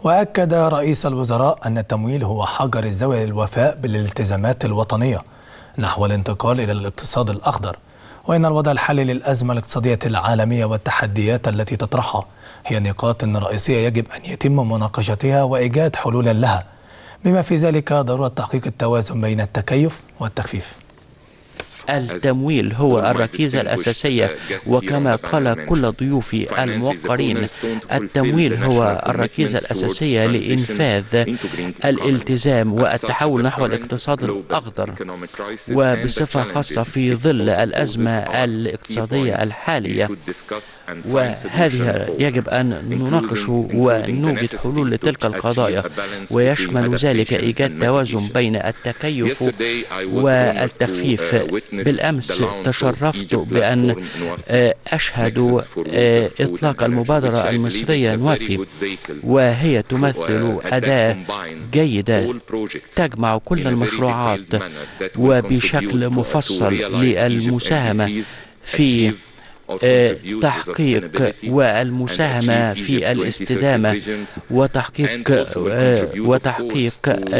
وأكد رئيس الوزراء أن التمويل هو حجر الزاوية للوفاء بالالتزامات الوطنية نحو الانتقال إلى الاقتصاد الأخضر وإن الوضع الحالي للأزمة الاقتصادية العالمية والتحديات التي تطرحها هي نقاط رئيسية يجب أن يتم مناقشتها وإيجاد حلول لها بما في ذلك ضرورة تحقيق التوازن بين التكيف والتخفيف التمويل هو الركيزة الأساسية وكما قال كل ضيوفي الموقرين التمويل هو الركيزة الأساسية لإنفاذ الالتزام والتحول نحو الاقتصاد الأخضر وبصفة خاصة في ظل الأزمة الاقتصادية الحالية وهذه يجب أن نناقش ونوجد حلول لتلك القضايا ويشمل ذلك إيجاد توازن بين التكيف والتخفيف بالأمس تشرفت بأن أشهد إطلاق المبادرة المصرية نوافي وهي تمثل أداة جيدة تجمع كل المشروعات وبشكل مفصل للمساهمة في تحقيق والمساهمة في الاستدامة وتحقيق وتحقيق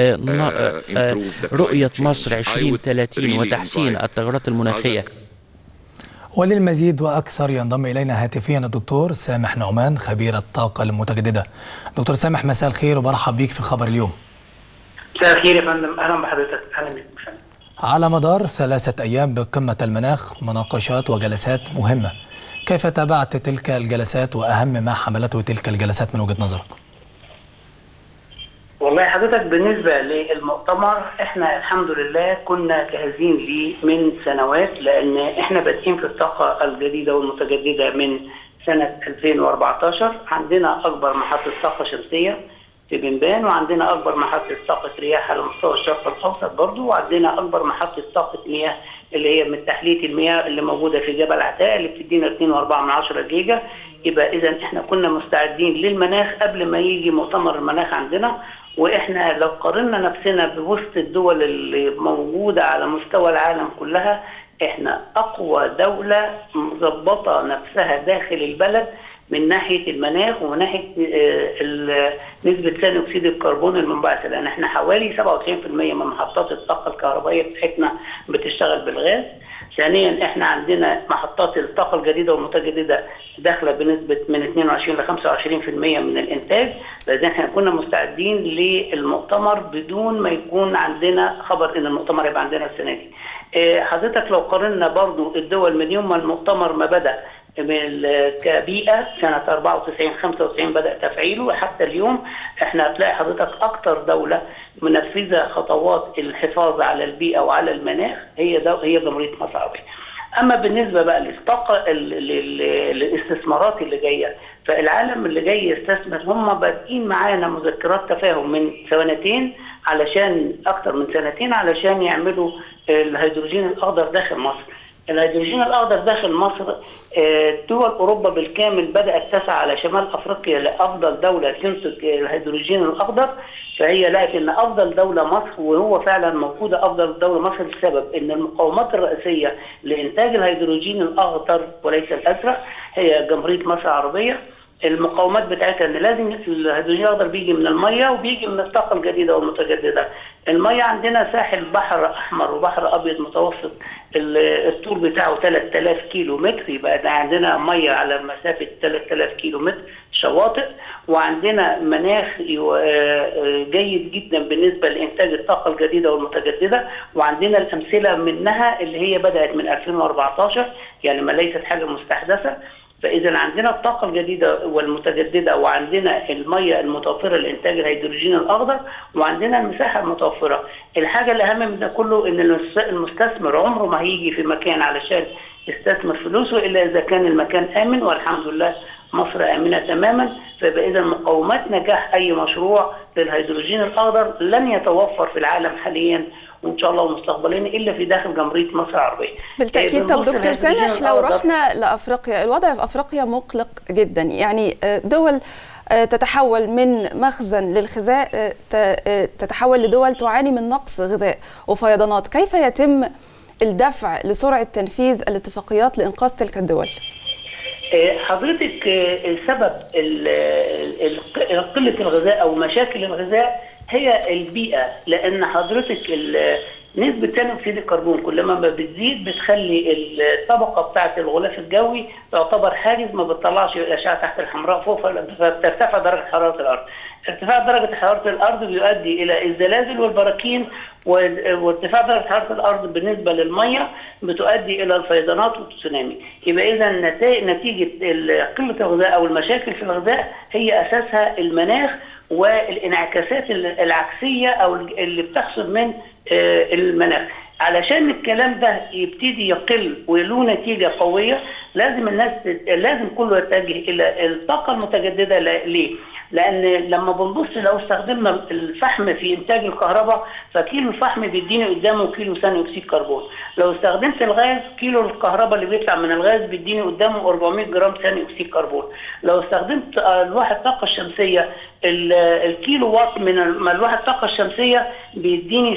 رؤية مصر 2030 وتحسين التغيرات المناخية وللمزيد وأكثر ينضم إلينا هاتفيا الدكتور سامح نعمان خبير الطاقة المتجددة دكتور سامح مساء الخير وبرحب بيك في خبر اليوم مساء الخير يا فندم أهلا بحضرتك أهلا بك على مدار ثلاثة أيام بقمة المناخ مناقشات وجلسات مهمة كيف تابعت تلك الجلسات وأهم ما حملته تلك الجلسات من وجهة نظرك؟ والله حضرتك بالنسبة للمؤتمر احنا الحمد لله كنا جاهزين ليه من سنوات لأن احنا بادئين في الطاقة الجديدة والمتجددة من سنة 2014 عندنا أكبر محطة طاقة شمسية في بنبان وعندنا اكبر محطه طاقه رياح على مستوى الشرق الاوسط برضه وعندنا اكبر محطه طاقه مياه اللي هي من تحليه المياه اللي موجوده في جبل عتاق اللي بتدينا 2.4 جيجا يبقى اذا احنا كنا مستعدين للمناخ قبل ما يجي مؤتمر المناخ عندنا واحنا لو قارنا نفسنا بوسط الدول اللي موجوده على مستوى العالم كلها احنا اقوى دوله مظبطه نفسها داخل البلد من ناحيه المناخ ومن ناحيه نسبه ثاني اكسيد الكربون المنبعث لان احنا حوالي 97% من محطات الطاقه الكهربائيه بتاعتنا بتشتغل بالغاز. ثانيا احنا عندنا محطات الطاقه الجديده والمتجدده داخله بنسبه من 22 ل 25% من الانتاج لان احنا كنا مستعدين للمؤتمر بدون ما يكون عندنا خبر ان المؤتمر يبقى عندنا السنه دي. حضرتك لو قارنا برضو الدول من يوم ما المؤتمر ما بدا كبيئه سنه 94 95 بدا تفعيله حتى اليوم احنا هتلاقي حضرتك اكثر دوله منفذه خطوات الحفاظ على البيئه وعلى المناخ هي دو هي جمهوريه مصر العربيه. اما بالنسبه بقى للطاقه الاستثمارات اللي جايه فالعالم اللي جاي يستثمر هم بادئين معانا مذكرات تفاهم من سنتين علشان اكثر من سنتين علشان يعملوا الهيدروجين الاخضر داخل مصر. الهيدروجين الاخضر داخل مصر دول اوروبا بالكامل بدات تسعى على شمال افريقيا لافضل دوله تنتج الهيدروجين الاخضر فهي لقت ان افضل دوله مصر وهو فعلا موجوده افضل دوله مصر لسبب ان المقاومات الرئيسيه لانتاج الهيدروجين الاخضر وليس الازرق هي جمهوريه مصر العربيه المقاومات بتاعتها ان لازم الهيدروجين الاخضر بيجي من الميه وبيجي من الطاقه الجديده والمتجدده. الميه عندنا ساحل بحر احمر وبحر ابيض متوسط الطول بتاعه 3000 كيلو متر يبقى ده عندنا ميه على مسافه 3000 كيلو متر شواطئ وعندنا مناخ جيد جدا بالنسبه لانتاج الطاقه الجديده والمتجدده وعندنا الامثله منها اللي هي بدات من 2014 يعني ما ليست حاجه مستحدثه فاذا عندنا الطاقه الجديده والمتجدده وعندنا الميه المتوفره لانتاج الهيدروجين الاخضر وعندنا المساحه المتوفره الحاجه الاهم من ده كله ان المستثمر عمره ما هيجي في مكان علشان يستثمر فلوسه الا اذا كان المكان امن والحمد لله مصر امنه تماما فيبقى اذا مقومات نجاح اي مشروع للهيدروجين الاخضر لن يتوفر في العالم حاليا وان شاء الله مستقبليا الا في داخل جمهوريه مصر العربيه. بالتاكيد طب دكتور سامح لو رحنا لافريقيا الوضع في افريقيا مقلق جدا يعني دول تتحول من مخزن للغذاء تتحول لدول تعاني من نقص غذاء وفيضانات كيف يتم الدفع لسرعه تنفيذ الاتفاقيات لانقاذ تلك الدول؟ حضرتك سبب قله الغذاء او مشاكل الغذاء هي البيئه لان حضرتك نسبة ثاني أكسيد الكربون كلما ما بتزيد بتخلي الطبقة بتاعة الغلاف الجوي تعتبر حاجز ما بتطلعش الأشعة تحت الحمراء فوق فبترتفع درجة حرارة الأرض. ارتفاع درجة حرارة الأرض بيؤدي إلى الزلازل والبراكين وارتفاع درجة حرارة الأرض بالنسبة للمية بتؤدي إلى الفيضانات والتسونامي. يبقى إذا نتيجة قلة الغذاء أو المشاكل في الغذاء هي أساسها المناخ والانعكاسات العكسيه او اللي بتحصل من المناخ علشان الكلام ده يبتدي يقل وله نتيجه قويه لازم الناس لازم كله يتجه الى الطاقه المتجدده ليه؟ لان لما بنبص لو استخدمنا الفحم في انتاج الكهرباء فكيلو الفحم بيديني قدامه كيلو ثاني اكسيد كربون لو استخدمت الغاز كيلو الكهرباء اللي بيطلع من الغاز بيديني قدامه 400 جرام ثاني اكسيد كربون لو استخدمت الواح الطاقه الشمسيه الكيلو وات من الواح الطاقه الشمسيه بيديني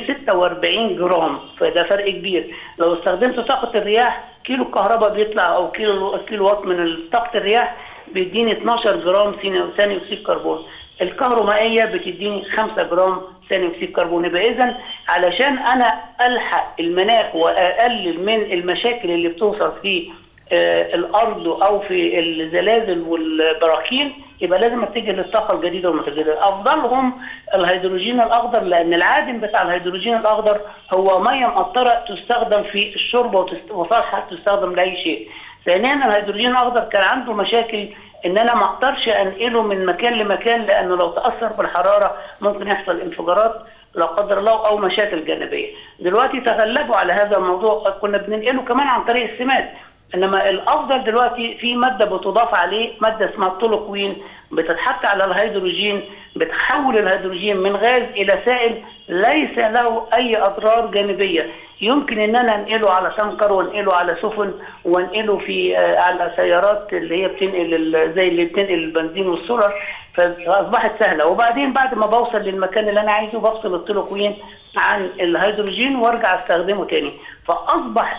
46 جرام فده فرق كبير لو استخدمت طاقه الرياح كيلو الكهرباء بيطلع او كيلو كيلو وات من طاقه الرياح بيديني 12 جرام ثاني اكسيد كربون الكهرومائيه بتديني 5 جرام ثاني اكسيد كربون يبقى اذا علشان انا الحق المناخ واقلل من المشاكل اللي بتوصل في آه الارض او في الزلازل والبراكين يبقى لازم اتجه للطاقه الجديده والمتجدده افضلهم الهيدروجين الاخضر لان العادم بتاع الهيدروجين الاخضر هو ميه مقطره تستخدم في الشرب وصالحه تستخدم لاي شيء ثانيا الهيدروجين الاخضر كان عنده مشاكل ان انا ما اقدرش انقله من مكان لمكان لانه لو تاثر بالحراره ممكن يحصل انفجارات لا قدر الله او مشاكل جانبيه. دلوقتي تغلبوا على هذا الموضوع كنا بننقله كمان عن طريق السماد. انما الافضل دلوقتي في ماده بتضاف عليه ماده اسمها التولوكوين بتتحط على الهيدروجين بتحول الهيدروجين من غاز الى سائل ليس له اي اضرار جانبيه يمكن ان انا انقله على تنكر وانقله على سفن وانقله في على سيارات اللي هي بتنقل زي اللي بتنقل البنزين والسولر فاصبحت سهله وبعدين بعد ما بوصل للمكان اللي انا عايزه بفصل التلوكوين عن الهيدروجين وارجع استخدمه تاني فاصبح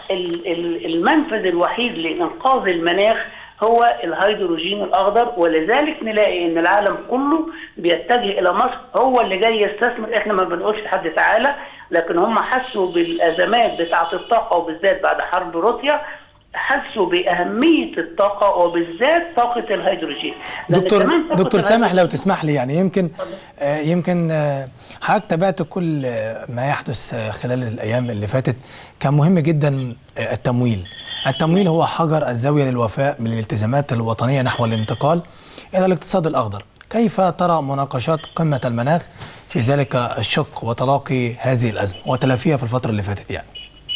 المنفذ الوحيد لانقاذ المناخ هو الهيدروجين الاخضر ولذلك نلاقي ان العالم كله بيتجه الى مصر هو اللي جاي يستثمر احنا ما بنقولش لحد تعالى لكن هم حسوا بالازمات بتاعه الطاقه وبالذات بعد حرب روسيا حسوا باهميه الطاقه وبالذات طاقه الهيدروجين دكتور دكتور سامح لو تسمح لي يعني يمكن آه يمكن آه حضرتك تابعت كل ما يحدث خلال الايام اللي فاتت كان مهم جدا التمويل التمويل هو حجر الزاويه للوفاء من الالتزامات الوطنيه نحو الانتقال الى الاقتصاد الاخضر كيف ترى مناقشات قمه المناخ في ذلك الشق وتلاقي هذه الازمه وتلافيها في الفتره اللي فاتت يعني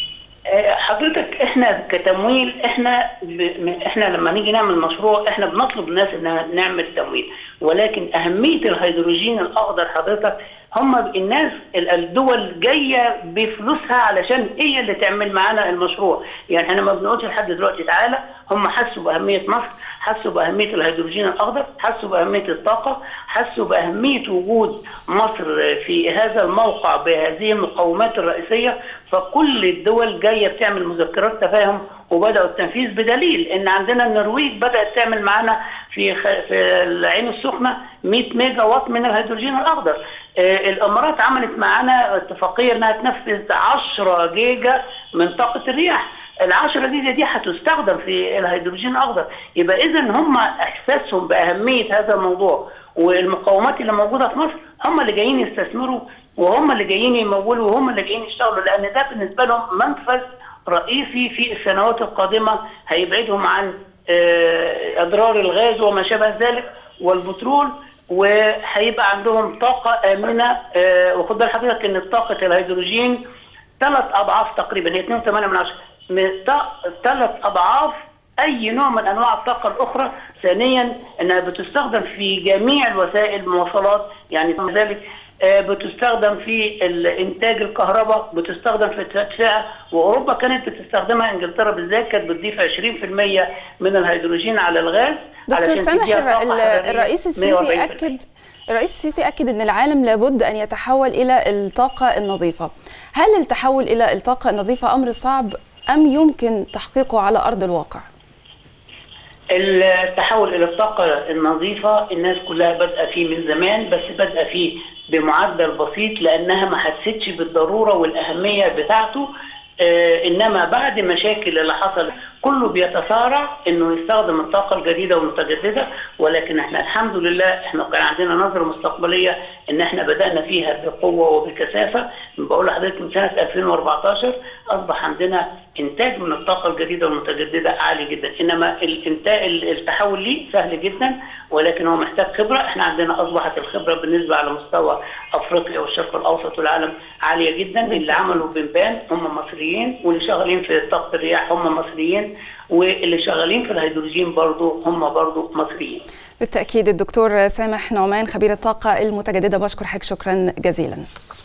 حضرتك احنا كتمويل احنا ب... احنا لما نيجي نعمل مشروع احنا بنطلب الناس ان نعمل تمويل ولكن اهميه الهيدروجين الاخضر حضرتك هم الناس الدول جايه بفلوسها علشان هي اللي تعمل معانا المشروع يعني احنا ما بنقولش لحد دلوقتي تعالى هم حسوا باهميه مصر حسوا باهميه الهيدروجين الاخضر حسوا باهميه الطاقه حسوا باهميه وجود مصر في هذا الموقع بهذه المقومات الرئيسيه فكل الدول جايه بتعمل مذكرات تفاهم وبداوا التنفيذ بدليل ان عندنا النرويج بدات تعمل معانا في في العين السخنه 100 ميجا وات من الهيدروجين الاخضر آه الامارات عملت معانا اتفاقيه انها تنفذ 10 جيجا من طاقه الرياح ال 10 جيجا دي هتستخدم في الهيدروجين الاخضر يبقى اذا هم احساسهم باهميه هذا الموضوع والمقومات اللي موجوده في مصر هم اللي جايين يستثمروا وهم اللي جايين يمولوا وهم اللي جايين يشتغلوا لان ده بالنسبه لهم منفذ رئيسي في السنوات القادمه هيبعدهم عن اضرار الغاز وما شابه ذلك والبترول وهيبقى عندهم طاقه امنه وخد بال حضرتك ان طاقه الهيدروجين ثلاث اضعاف تقريبا هي 2.8 من 10 ثلاث اضعاف اي نوع من انواع الطاقه الاخرى ثانيا انها بتستخدم في جميع الوسائل المواصلات يعني ذلك بتستخدم في انتاج الكهرباء بتستخدم في التدفئه واوروبا كانت بتستخدمها انجلترا بالذات كانت بتضيف 20% من الهيدروجين على الغاز دكتور سامح الرئيس السيسي اكد الرئيس السيسي اكد ان العالم لابد ان يتحول الى الطاقه النظيفه هل التحول الى الطاقه النظيفه امر صعب ام يمكن تحقيقه على ارض الواقع التحول الى الطاقه النظيفه الناس كلها بادئه فيه من زمان بس بادئه فيه بمعدل بسيط لانها ما حسيتش بالضروره والاهميه بتاعته آه انما بعد مشاكل اللي حصل كله بيتسارع انه يستخدم الطاقه الجديده والمتجدده ولكن احنا الحمد لله احنا كان عندنا نظره مستقبليه ان احنا بدانا فيها بقوه وبكثافه بقول لحضرتك من سنه 2014 اصبح عندنا انتاج من الطاقه الجديده والمتجدده عالي جدا انما الانتاج التحول ليه سهل جدا ولكن هو محتاج خبره احنا عندنا اصبحت الخبره بالنسبه على مستوى افريقيا والشرق الاوسط والعالم عاليه جدا اللي عملوا بنبان هم مصريين واللي شغالين في طاقه الرياح هم مصريين واللي شغالين في الهيدروجين برضو هم برضو مصريين بالتأكيد الدكتور سامح نعمان خبير الطاقة المتجددة بشكر حضرتك شكرا جزيلا